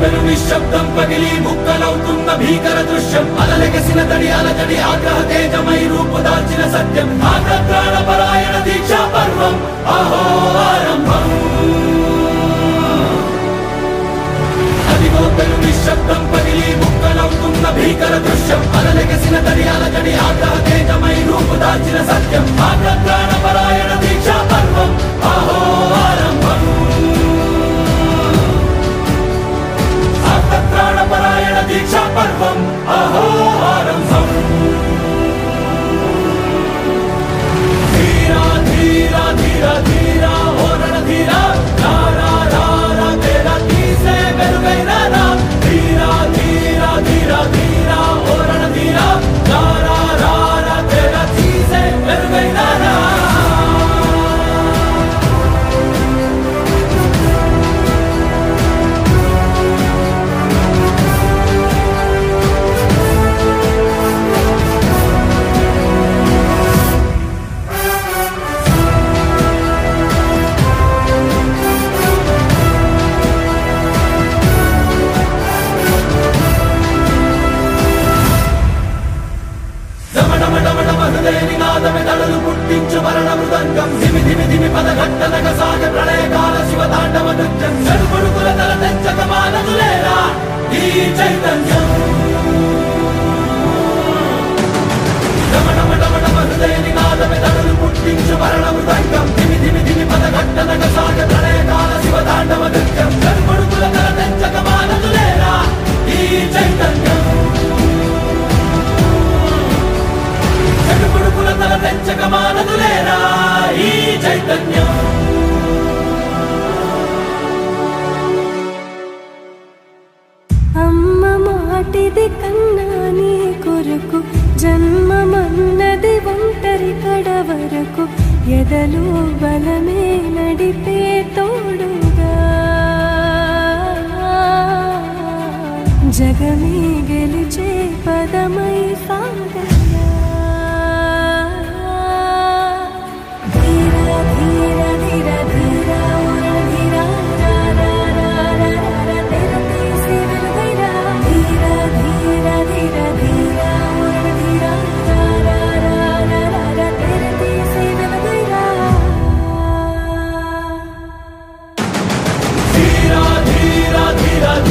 పెను నిశ్శబ్దం పగిలి ముక్కలవుతున్న భీకర దృశ్యం అలలెగసిన తడి అలజడి ఆగ్రహ తేజమై రూపుదాల్చిన సత్యం ఆగ్రహ పరాయణ దీక్షా పర్వం అహో ఆరంభం అదిగో పెను నిశ్శబ్దం పగిలి ముక్కలవుతున్న భీకర దృశ్యం అలలెగసిన తడి అలజడి ఆగ్రహ తేజమై రూపుదాల్చిన సత్యం ఆగ్రహ పరాయణ దీక్షా పర్వం అహో ఆరంభం ఆర్తత్రాణపరాయణ దీక్షా పర్వం అహో ఆరంభం ధీరా ధీరా ధీరా ధీరా ఓరణ ధీరా రారా రారా తేరా తీసే వెలుగైన రా ధీరా ధీరా ధీరా ధీరా ఓరణ ధీరా రారా రారా తేరా తీసే వెలుగైన రా దమడమడమడమహృదయనినాదమే దళలు పుట్టించు మరణ మృదంగం ధిమి ధిమి ధిమి పదఘట్టనగ సాగ ప్రళయకాల శివ తాండవ నృత్యం చెడుపడుకుల తల తెంచక మానదులేరా ఈ చైతన్యం దమడమడమడమహృదయనినాదమే దళలు పుట్టించు మరణ మృదంగం ధిమి ధిమి ధిమి పదఘట్టనగ సాగ ప్రళయకాల శివ తాండవ నృత్యం చెడుపడుకుల తల తెంచక మానదులేరా ఈ చైతన్యం చెడుపుడుకుల తల తెంచక మానదులేరా ఈ చైతన్యం అమ్మ మాటిది కన్నా నీ కొరకు జన్మమన్నది ఒంటరి కడ వరకు ఎదలు బలమే నడిపే తోడుగా జగమే గెలిచే పదమై సాగయ్యా ధీర ధీర ధీర ధీర ఉర ధీర రా రా రా రా రా తెర తీసి వెలుగైరా ధీర ధీర ధీర ధీర ఉర ధీర రా రా రా రా రా తెర తీసి వెలుగైరా ధీరా ధీరా ధీరా